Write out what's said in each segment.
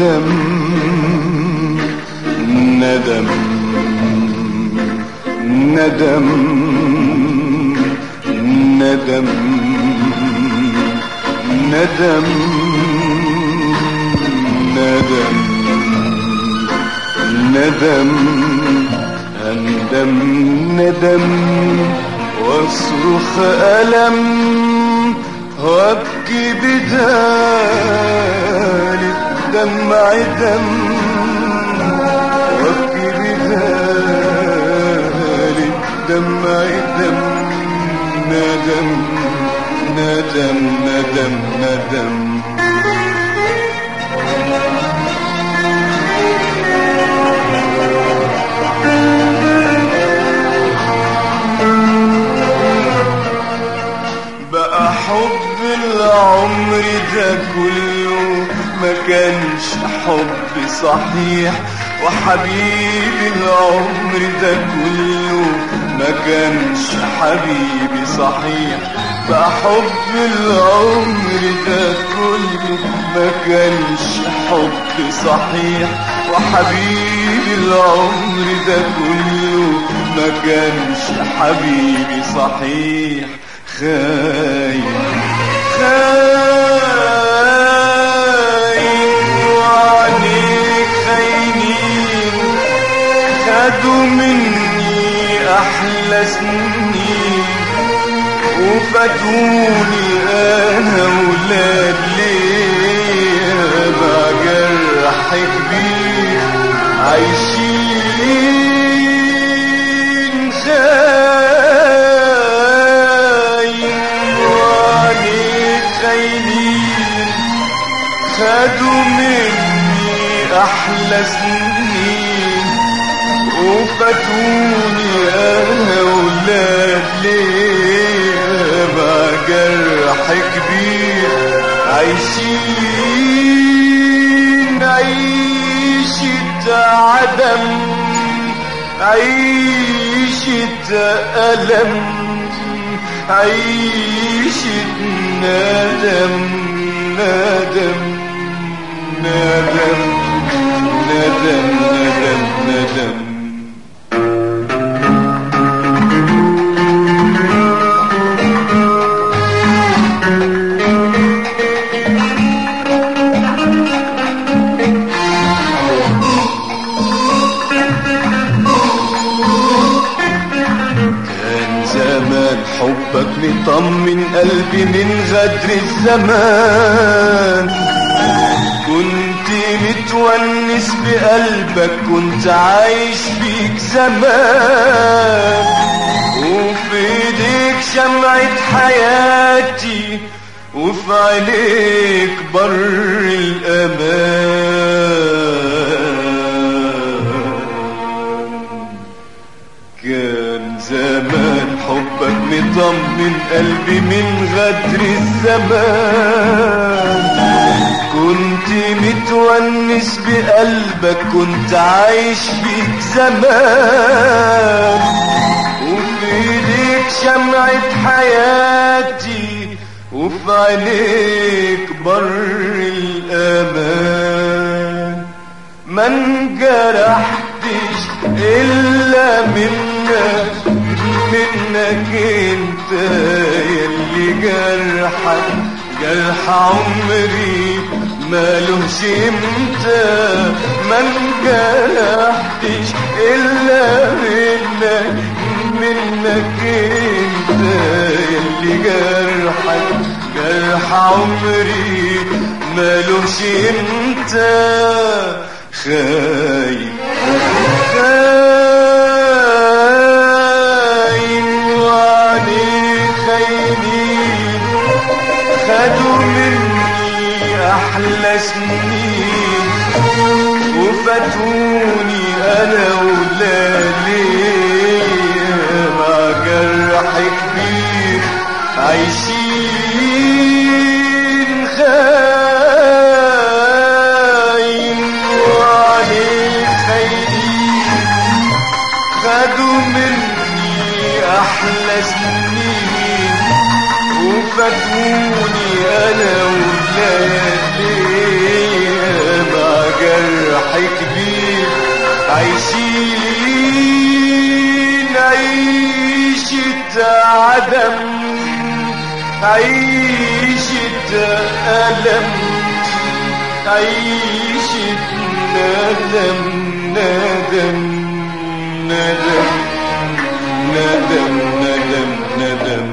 ندم ندم ندم ندم ندم ندم ندم أندم ندم واصرخ ألم وابكي بدالي دمع دم وابكي بدالي دمع دم ندم ندم ندم ندم بقى حب العمر ده كله ما كانش حب صحيح وحبيبي العمر ده كله ما كانش حبيبي صحيح بقى حب العمر ده كله ما كانش حب صحيح وحبيبي العمر ده كله ما كانش حبيبي صحيح خاين خاين وعليك خاينين خدوا مني أحلى سنين وفاتوني أنا ولاد ليه بجرح كبير عايشين خاين وعليك خاينين خدوا مني أحلى سنين وفاتوني أنا ولاد ليه بجرح كبير عايشين عيشة عدم عيشة ألم عيشة ندم ندم ندم ندم ندم ندم كان زمان حبك مطمن قلبي من غدر الزمان كنت متونس بقلبك كنت عايش فيك زمان وفي ايديك شمعة حياتي وفي عينيك بر الأمان كان زمان حبك مطمن قلبي من غدر الزمان كنت متونس بقلبك كنت عايش فيك زمان وفي ايديك شمعة حياتي وفي عينيك بر الأمان ما انجرحتش إلا منك منك انت يلي جرحك جرح عمري مالوش امتى ما انجرحتش إلا منك منك انت يلي جرحك جرح عمري مالوش امتى خاين خاين وعليك خاينين خدوا مني احلى سنين وفاتوني انا ولادي مع جرح كبير عايشين خاين وعليك خاينين خدوا مني احلى سنين وفاتوني انا وليالي مع جرح كبير عايشين عيشة عدم عيشة ألم عيشة ندم ندم ندم ندم ندم ندم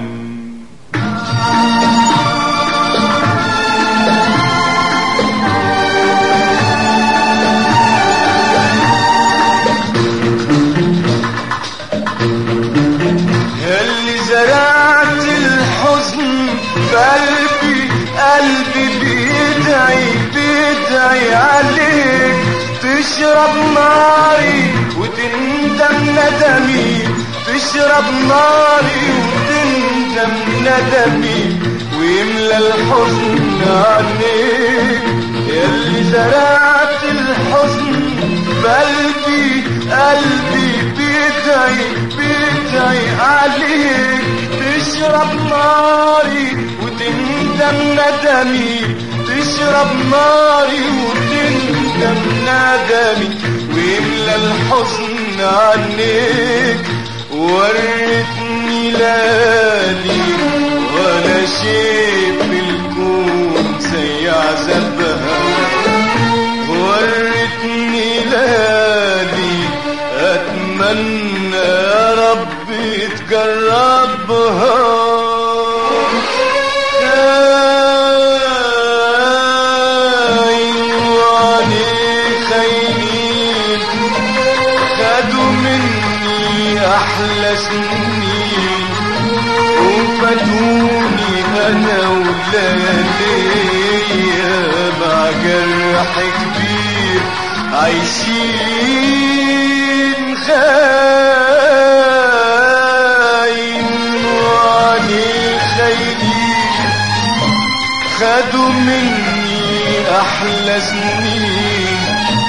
ياللي زرعت الحزن في قلبي قلبي بيدعي بيدعي عليك تشرب ناري وتندم ندمي تشرب ناري وتندم ندمي ويملى الحزن عليك ياللي زرعت الحزن في قلبي قلبي بيدعي بيدعي عليك تشرب ناري وتندم ندمي تشرب ناري وتندم ندمي ويملى الحزن عنيك وريتني لالي ولا شيء في الكون زي عذابها وريتني لالي اتمنى يا رب تجربها خاين وعليه خاينين خدوا مني احلى سنين وفاتوني انا وليالي مع جرح كبير عايشين خاين وعليه خاينين خدوا مني احلى سنين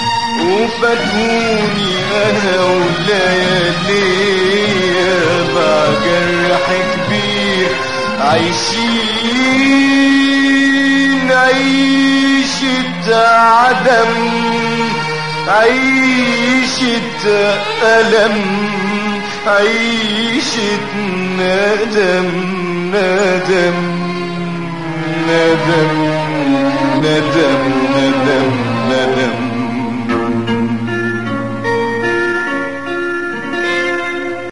وفاتوني انا وليالي مع جرح كبير عايشين عيشة عدم عيشة ألم عيشة ندم ندم ندم ندم ندم ندم